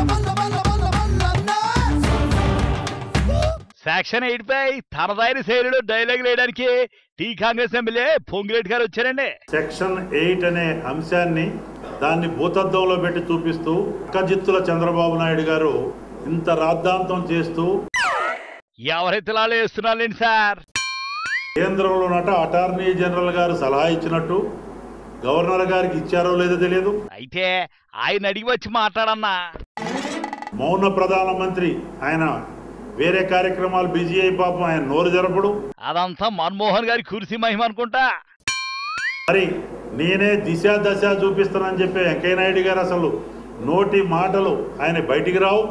Section eight pi తనదైన శైలిలో dialogue వేయడానికి టీ కాంగ్రెస్ ఎమ్మెల్యే పొంగిరెడ్డి గారు వచ్చారండి సెక్షన్ ఎయిట్ అనే అంశాన్ని దాన్ని భూతద్దంలో పెట్టి చూపిస్తూ కజిత్తుల చంద్రబాబు నాయుడు గారు ఇంత రాద్ధాంతం చేస్తూ ఎవరైతే లాలో వేస్తున్నారండి సార్ కేంద్రంలో నట అటార్నీ జనరల్ గారు సలహా ఇచ్చినట్టు గవర్నర్ గారికి ఇచ్చారో లేదో తెలియదు అయితే ఆయన అడిగి వచ్చి మాట్లాడన్నా మౌన ప్రధానమంత్రి ఆయన వేరే కార్యక్రమాలు బిజీ అయి పాపం ఆయన నోరు జరపడు అదంతా మన్మోహన్ గారి కుర్సీ మహిమ అనుకుంటా మరి నేనే దిశ దశ చూపిస్తానని చెప్పే వెంకయ్య నాయుడు గారు అసలు నోటి మాటలు ఆయన బయటికి రావు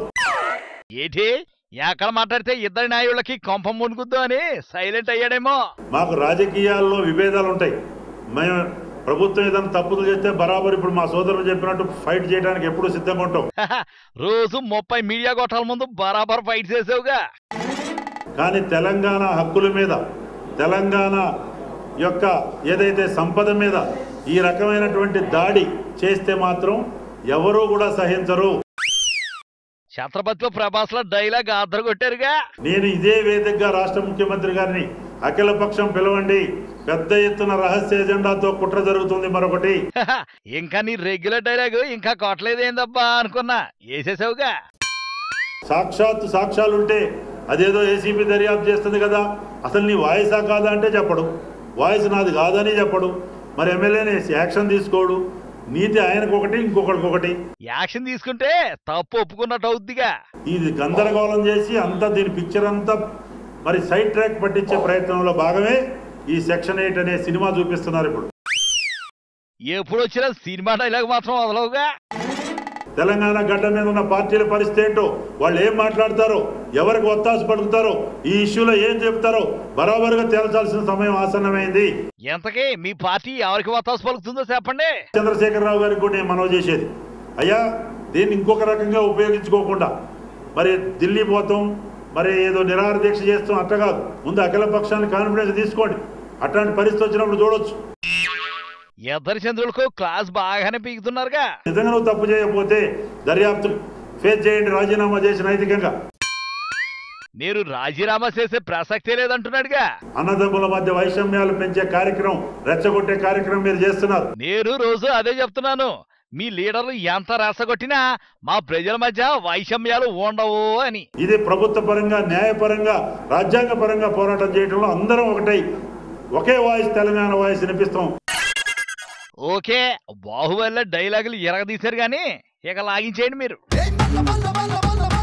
ఏటి ఎక్కడ మాట్లాడితే ఇద్దరి నాయుళ్ళకి కొంప మునుగుద్దు అని సైలెంట్ అయ్యాడేమో మాకు రాజకీయాల్లో విభేదాలు ఉంటాయి మేము ప్రభుత్వం ఏదైనా తప్పులు చేస్తే బరాబర్ ఇప్పుడు మా సోదరులు చెప్పినట్టు ఫైట్ చేయడానికి ఎప్పుడు సిద్ధంగా ఉంటాం రోజు ముప్పై మీడియా గొట్టాల ముందు బరాబర్ ఫైట్ చేసావుగా కానీ తెలంగాణ హక్కుల మీద తెలంగాణ యొక్క ఏదైతే సంపద మీద ఈ రకమైనటువంటి దాడి చేస్తే మాత్రం ఎవరూ కూడా సహించరు ఛత్రపతిలో ప్రభాస్ లో డైలాగ్ ఆద్దరు కొట్టారుగా నేను ఇదే వేదికగా రాష్ట్ర ముఖ్యమంత్రి గారిని అఖిలపక్షం పిలవండి పెద్ద ఎత్తున రహస్య ఎజెండాతో కుట్ర జరుగుతుంది మరొకటి ఇంకా నీ రెగ్యులర్ డైలాగ్ ఇంకా కొట్టలేదేందబ్బా అనుకున్నా వేసేసావుగా సాక్షాత్తు సాక్ష్యాలుంటే అదేదో ఏసీబీ దర్యాప్తు చేస్తుంది కదా అసలు నీ వాయిసా కాదా అంటే చెప్పడు వాయిస్ నాది కాదని చెప్పడు మరి ఎమ్మెల్యేని యాక్షన్ తీసుకోడు నీతి ఆయనకు ఒకటి ఇంకొకరికి ఒకటి యాక్షన్ తీసుకుంటే తప్పు ఒప్పుకున్నట్టు అవుద్దిగా ఇది గందరగోళం చేసి అంతా దీని పిక్చర్ అంతా మరి సైడ్ ట్రాక్ పట్టించే ప్రయత్నంలో భాగమే ఈ సెక్షన్ ఎయిట్ అనే సినిమా చూపిస్తున్నారు ఇప్పుడు ఎప్పుడు వచ్చినా సినిమా డైలాగ్ మాత్రం వదలవుగా తెలంగాణ గడ్డ మీద ఉన్న పార్టీల పరిస్థితి ఏంటో వాళ్ళు ఏం మాట్లాడతారో ఎవరికి ఒత్తాసు పలుకుతారో ఈ ఇష్యూలో ఏం చెప్తారో బరాబరుగా తేల్చాల్సిన సమయం ఆసన్నమైంది ఎంతకీ మీ పార్టీ ఎవరికి వత్తాసు పలుకుతుందో చెప్పండి చంద్రశేఖరరావు గారికి కూడా నేను మనవి చేసేది అయ్యా దీన్ని ఇంకొక రకంగా ఉపయోగించుకోకుండా మరి ఢిల్లీ పోతాం మరి ఏదో నిరాహార దీక్ష చేస్తాం అట్ట కాదు ముందు అఖిల పక్షాన్ని కాన్ఫిడెన్స్ తీసుకోండి అట్లాంటి పరిస్థితి వచ్చినప్పుడు చూడొచ్చు ఇద్దరు చంద్రులకు క్లాస్ బాగానే పీకుతున్నారుగా నిజంగా నువ్వు తప్పు చేయకపోతే దర్యాప్తు ఫేస్ చేయండి రాజీనామా చేసి నైతికంగా నేను రాజీనామా చేసే ప్రసక్తే లేదంటున్నాడుగా అన్నదమ్ముల మధ్య వైషమ్యాలు పెంచే కార్యక్రమం రెచ్చగొట్టే కార్యక్రమం మీరు చేస్తున్నారు నేను రోజు అదే చెప్తున్నాను మీ లీడర్లు ఎంత రెచ్చగొట్టినా మా ప్రజల మధ్య వైషమ్యాలు ఉండవు అని ఇది ప్రభుత్వ పరంగా న్యాయపరంగా రాజ్యాంగ పరంగా పోరాటం చేయడంలో అందరం ఒకటై ఒకే వాయిస్ తెలంగాణ వాయిస్ వినిపిస్తాం ఓకే బాహుబలిలో డైలాగులు ఎరగదీశారు కానీ ఇక లాగించేయండి మీరు Hey, malla, malla, malla, malla, malla.